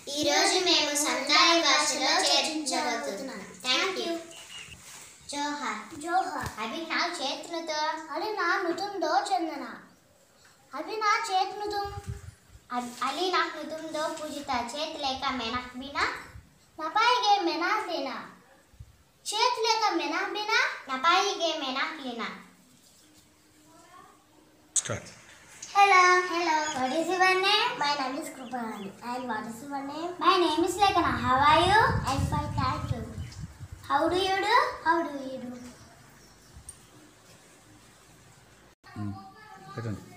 ఈరోజు మేము సంతాయి భాషలో చర్చించబోతున్నాం థ్యాంక్ యూ జోహార్ జోహర్ అవి నా చేతులతో అది నా మృతంలో చెందిన అది నా చేతునుతం అ- అలీ నా హృదయంలో పూజిత చేతి లేక మెనక్బినా నపాయిగే మెనాసినా చేతి లేక మెనాబినా నపాయిగే మెనాక్లినా Start. Hello hello what is your name my name is Kruparani and what is your name my name is Lekhana how are you and fine thank you how do you do how do you do పెట్టండి